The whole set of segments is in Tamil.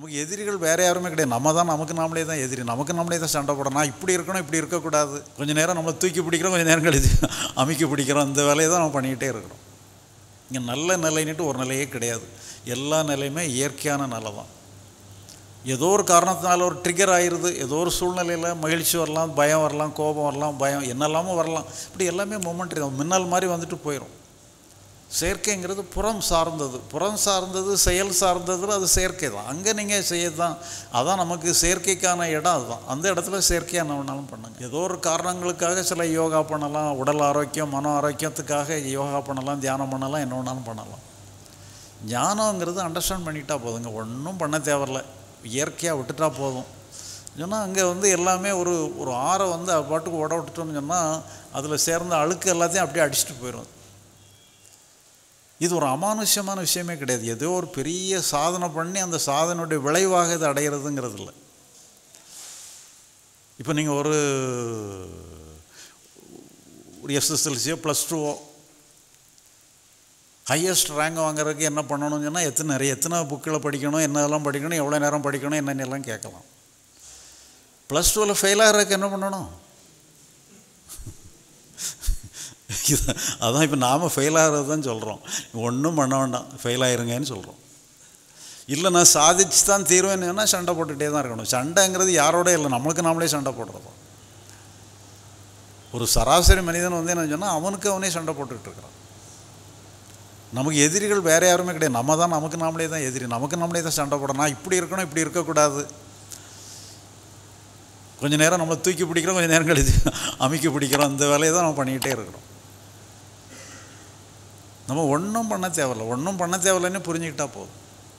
நமக்கு எதிரிகள் வேறு யாருமே கிடையாது நம்ம தான் நமக்கு நாமளே தான் எதிரி நமக்கு நாமளே தான் சண்டை போடணும் நான் இப்படி இருக்கணும் இப்படி இருக்கக்கூடாது கொஞ்சம் நேரம் நம்மளை தூக்கி பிடிக்கிறோம் கொஞ்சம் நேரம் கழிச்சு அமைக்க பிடிக்கிறோம் இந்த வேலையை தான் நம்ம பண்ணிக்கிட்டே இருக்கிறோம் இங்கே நல்ல நிலைன்னுட்டு ஒரு நிலையே கிடையாது எல்லா நிலையுமே இயற்கையான நிலை தான் ஏதோ ஒரு காரணத்தினால ஒரு ட்ரிகர் ஆயிடுது ஏதோ ஒரு சூழ்நிலையில் மகிழ்ச்சி வரலாம் பயம் வரலாம் கோபம் வரலாம் பயம் என்னெல்லாமோ வரலாம் இப்படி எல்லாமே மொமெண்ட்ரி தான் மின்னல் மாதிரி வந்துட்டு போயிடும் செயற்கைங்கிறது புறம் சார்ந்தது புறம் சார்ந்தது செயல் சார்ந்ததில் அது செயற்கை தான் அங்கே நீங்கள் செய்ய தான் அதான் நமக்கு செயற்கைக்கான இடம் அதுதான் அந்த இடத்துல செயற்கையாக என்ன வேணாலும் பண்ணுங்க ஏதோ ஒரு காரணங்களுக்காக சில யோகா பண்ணலாம் உடல் ஆரோக்கியம் மன ஆரோக்கியத்துக்காக யோகா பண்ணலாம் தியானம் பண்ணலாம் என்ன வேணாலும் பண்ணலாம் ஞானங்கிறது அண்டர்ஸ்டாண்ட் பண்ணிட்டா போதுங்க ஒன்றும் பண்ண தேவையில்ல இயற்கையாக விட்டுட்டா போதும் சொன்னால் அங்கே வந்து எல்லாமே ஒரு ஒரு ஆறை வந்து அது பாட்டுக்கு உட விட்டுட்டோம்னு சொன்னால் அதில் சேர்ந்த அழுக்கு எல்லாத்தையும் அப்படியே அடிச்சுட்டு போயிடும் இது ஒரு அமானுஷ்யமான விஷயமே கிடையாது ஏதோ ஒரு பெரிய சாதனை பண்ணி அந்த சாதனையுடைய விளைவாக இது அடையிறதுங்கிறது இல்லை இப்போ நீங்கள் ஒரு ஒரு எஸ்எஸ்எல்சியோ ப்ளஸ் டூவோ ஹையஸ்ட் ரேங்க் வாங்குறதுக்கு என்ன பண்ணணும்னு சொன்னால் எத்தனை நிறைய எத்தனை புக்கில் படிக்கணும் என்னதெல்லாம் படிக்கணும் எவ்வளோ நேரம் படிக்கணும் என்னென்னலாம் கேட்கலாம் ப்ளஸ் டூவில் ஃபெயில் ஆகிறதுக்கு என்ன பண்ணணும் இது- அதான் இப்போ நாம் ஃபெயில் ஆகிறது தான் சொல்கிறோம் ஒன்றும் பண்ண வேண்டாம் ஃபெயில் ஆயிருங்கன்னு சொல்கிறோம் இல்லை நான் சாதிச்சு தான் தீர்வேன்னு சொன்னால் சண்டை போட்டுகிட்டே தான் இருக்கணும் சண்டைங்கிறது யாரோட இல்லை நம்மளுக்கு நாமளே சண்டை போடுறது ஒரு சராசரி மனிதன் வந்து என்ன சொன்னால் அவனுக்கு அவனே சண்டை போட்டுக்கிட்டு இருக்கிறான் நமக்கு எதிரிகள் வேறு யாருமே கிடையாது நம்ம தான் நமக்கு நாமளே தான் எதிரி நமக்கு நாமளே தான் சண்டை போடணும் நான் இப்படி இருக்கணும் இப்படி இருக்கக்கூடாது கொஞ்ச நேரம் நம்ம தூக்கி பிடிக்கிறோம் கொஞ்சம் நேரம் கழிச்சு அமைக்க பிடிக்கிறோம் இந்த வேலையை தான் நம்ம பண்ணிக்கிட்டே இருக்கிறோம் நம்ம ஒன்றும் பண்ண தேவையில்ல ஒன்றும் பண்ண தேவையில்லைன்னு புரிஞ்சுக்கிட்டா போதும்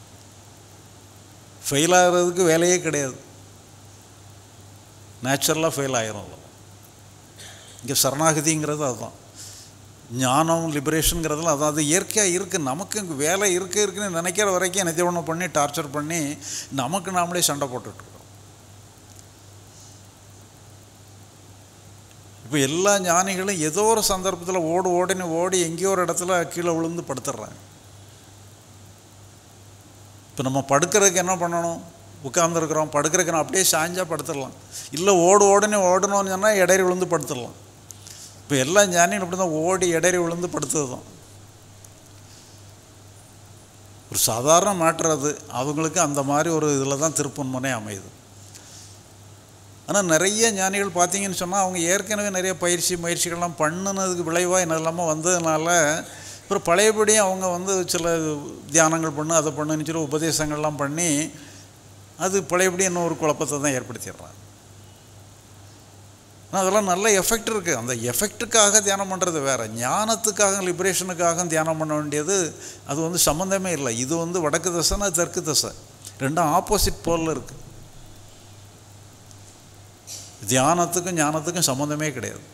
ஃபெயில் ஆகிறதுக்கு வேலையே கிடையாது நேச்சுரலாக ஃபெயில் ஆயிரும் அவ்வளோ இங்கே சரணாகதிங்கிறது அதுதான் ஞானம் லிபரேஷனுங்கிறதுல அதான் அது இயற்கையாக இருக்குது நமக்கு இங்கே வேலை இருக்கு இருக்குன்னு நினைக்கிற வரைக்கும் என்னத்தை ஒன்று பண்ணி டார்ச்சர் பண்ணி நமக்கு நாமளே சண்டை போட்டுட்ருக்கோம் இப்போ எல்லா ஞானிகளும் ஏதோ ஒரு சந்தர்ப்பத்தில் ஓடு ஓடின்னு ஓடி எங்கேயோ ஒரு இடத்துல கீழே விழுந்து படுத்துடுறாங்க இப்போ நம்ம படுக்கிறதுக்கு என்ன பண்ணணும் உட்காந்துருக்குறோம் படுக்கிறதுக்கு நான் அப்படியே சாஞ்சா படுத்துடலாம் இல்லை ஓடு ஓடுன்னு ஓடணும்னு சொன்னால் இடையில விழுந்து படுத்துடலாம் இப்போ எல்லா ஞானியும் அப்படி தான் ஓடி இடையில விழுந்து படுத்தது தான் ஒரு சாதாரண மேட்டர் அது அவங்களுக்கு அந்த மாதிரி ஒரு இதில் தான் திருப்பன்மனே அமையுது ஆனால் நிறைய ஞானிகள் பார்த்தீங்கன்னு சொன்னால் அவங்க ஏற்கனவே நிறைய பயிற்சி முயற்சிகள்லாம் பண்ணினதுக்கு விளைவாக என்னெல்லாமோ வந்ததுனால அப்புறம் பழையபடியும் அவங்க வந்து சில தியானங்கள் பண்ணு அதை பண்ணுன்னு சொல்லி உபதேசங்கள்லாம் பண்ணி அது பழையபடி இன்னும் ஒரு குழப்பத்தை தான் ஏற்படுத்திடுறாங்க ஆனால் அதெல்லாம் நல்ல எஃபெக்ட் இருக்குது அந்த எஃபெக்ட்டுக்காக தியானம் பண்ணுறது வேறு ஞானத்துக்காக லிபரேஷனுக்காக தியானம் பண்ண வேண்டியது அது வந்து சம்மந்தமே இல்லை இது வந்து வடக்கு தசைன்னா அது தெற்கு தசை ரெண்டும் ஆப்போசிட் போலில் இருக்குது தியானத்துக்கும் ஞானத்துக்கும் சம்மந்தமே கிடையாது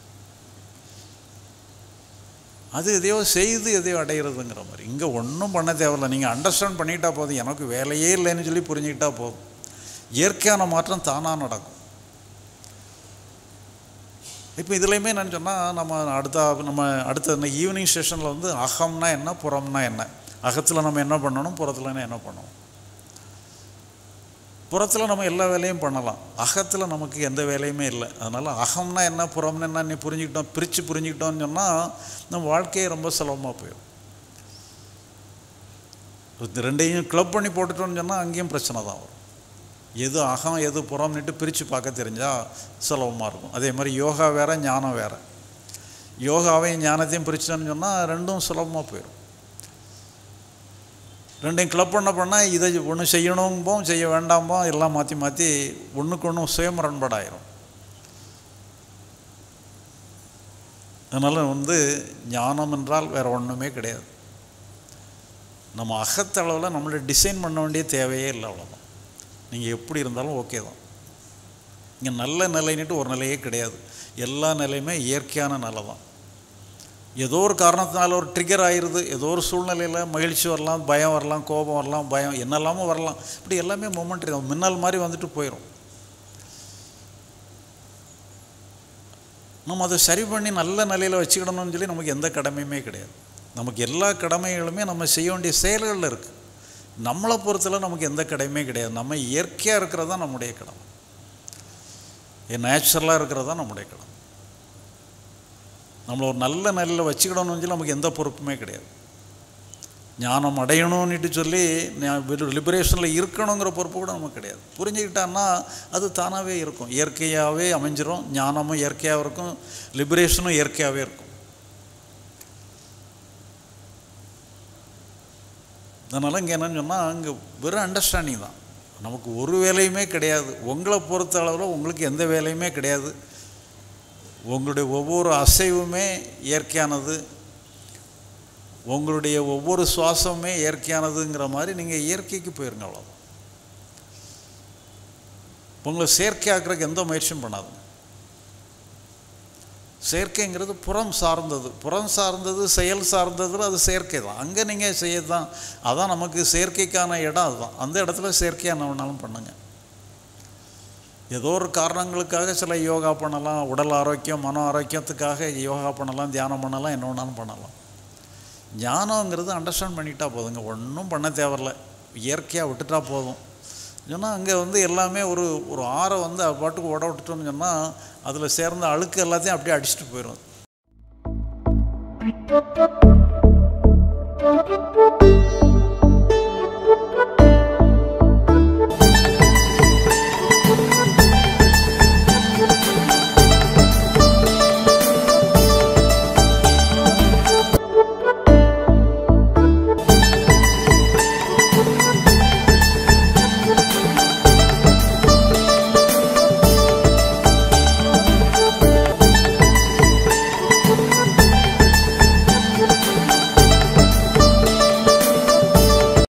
அது எதையோ செய்து எதையோ அடையிறதுங்கிற மாதிரி இங்கே ஒன்றும் பண்ண தேவையில்ல நீங்கள் அண்டர்ஸ்டாண்ட் பண்ணிக்கிட்டா போதும் எனக்கு வேலையே இல்லைன்னு சொல்லி புரிஞ்சுக்கிட்டா போதும் இயற்கையான மாற்றம் தானாக நடக்கும் இப்போ இதுலேயுமே நான் சொன்னால் நம்ம அடுத்த நம்ம அடுத்த இந்த ஈவினிங் செஷனில் வந்து அகம்னா என்ன புறம்னா என்ன அகத்தில் நம்ம என்ன பண்ணணும் புறத்துலனா என்ன பண்ணணும் புறத்தில் நம்ம எல்லா வேலையும் பண்ணலாம் அகத்தில் நமக்கு எந்த வேலையுமே இல்லை அதனால் அகம்னா என்ன புறம்னா என்ன நீ புரிஞ்சுக்கிட்டோம் பிரித்து புரிஞ்சுக்கிட்டோம்னு சொன்னால் நம்ம வாழ்க்கையே ரொம்ப சுலபமாக போயிடும் இது ரெண்டையும் க்ளப் பண்ணி போட்டுட்டோம்னு சொன்னால் அங்கேயும் பிரச்சனை தான் வரும் எது அகம் எது புறம்னுட்டு பிரித்து பார்க்க தெரிஞ்சால் சுலபமாக இருக்கும் அதே மாதிரி யோகா வேறு ஞானம் வேறு யோகாவையும் ஞானத்தையும் பிரிச்சிட்டோன்னு சொன்னால் ரெண்டும் சுலபமாக போயிடும் ரெண்டையும் கிளப் பண்ண பண்ணால் இதை ஒன்று செய்யணும்போம் செய்ய வேண்டாம்போம் எல்லாம் மாற்றி மாற்றி ஒன்றுக்கு ஒன்று சுயமுரண்பாடாயிரும் அதனால் வந்து ஞானம் என்றால் வேறு ஒன்றுமே கிடையாது நம்ம அகத்தளவில் நம்மளை டிசைன் பண்ண வேண்டிய தேவையே இல்லை அவ்வளோதான் நீங்கள் எப்படி இருந்தாலும் ஓகே தான் இங்கே நல்ல நிலைன்னுட்டு ஒரு நிலையே கிடையாது எல்லா நிலையுமே இயற்கையான நிலை தான் ஏதோ ஒரு காரணத்தினால ஒரு ட்ரிகர் ஆயிடுது ஏதோ ஒரு சூழ்நிலையில் மகிழ்ச்சி வரலாம் பயம் வரலாம் கோபம் வரலாம் பயம் என்னெல்லாமோ வரலாம் இப்படி எல்லாமே மொமெண்ட்ரி தான் மின்னல் மாதிரி வந்துட்டு போயிடும் நம்ம அதை சரி பண்ணி நல்ல நிலையில் வச்சுக்கிடணும்னு சொல்லி நமக்கு எந்த கடமையுமே கிடையாது நமக்கு எல்லா கடமைகளுமே நம்ம செய்ய வேண்டிய செயல்களில் இருக்குது நம்மளை பொறுத்தல நமக்கு எந்த கடமையும் கிடையாது நம்ம இயற்கையாக இருக்கிறது தான் நம்முடைய கடமை நேச்சுரலாக இருக்கிறது தான் நம்முடைய கடமை நம்மளை ஒரு நல்ல நிலையில் வச்சுக்கிடணும்னு சொல்லி நமக்கு எந்த பொறுப்புமே கிடையாது ஞானம் அடையணும்னுட்டு சொல்லி லிபரேஷனில் இருக்கணுங்கிற பொறுப்பு கூட நமக்கு கிடையாது புரிஞ்சுக்கிட்டான்னா அது தானாகவே இருக்கும் இயற்கையாகவே அமைஞ்சிரும் ஞானமும் இயற்கையாகவும் இருக்கும் லிபரேஷனும் இயற்கையாகவே இருக்கும் அதனால் இங்கே என்னன்னு சொன்னால் அங்கே வெறும் அண்டர்ஸ்டாண்டிங் தான் நமக்கு ஒரு வேலையுமே கிடையாது உங்களை பொறுத்த அளவில் உங்களுக்கு எந்த வேலையுமே கிடையாது உங்களுடைய ஒவ்வொரு அசைவுமே இயற்கையானது உங்களுடைய ஒவ்வொரு சுவாசமுமே இயற்கையானதுங்கிற மாதிரி நீங்கள் இயற்கைக்கு போயிருங்க அவ்வளோதான் உங்களை செயற்கையாக்குறதுக்கு எந்த முயற்சியும் பண்ணாதுங்க செயற்கைங்கிறது புறம் சார்ந்தது புறம் சார்ந்தது செயல் சார்ந்ததில் அது செயற்கை தான் அங்கே நீங்கள் செய்ய தான் அதான் நமக்கு செயற்கைக்கான இடம் அதுதான் அந்த இடத்துல செயற்கையாக என்ன வேணாலும் பண்ணுங்கள் ஏதோ ஒரு காரணங்களுக்காக சில யோகா பண்ணலாம் உடல் ஆரோக்கியம் மன ஆரோக்கியத்துக்காக யோகா பண்ணலாம் தியானம் பண்ணலாம் என்ன வேணாலும் பண்ணலாம் ஞானங்கிறது அண்டர்ஸ்டாண்ட் பண்ணிட்டா போதுங்க ஒன்றும் பண்ண தேவையில்ல இயற்கையாக விட்டுட்டா போதும் சொன்னால் அங்கே வந்து எல்லாமே ஒரு ஒரு ஆறை வந்து அது பாட்டுக்கு உட விட்டுட்டோம்னு சொன்னால் அதில் சேர்ந்த அழுக்கு எல்லாத்தையும் அப்படியே அடிச்சுட்டு போயிடும்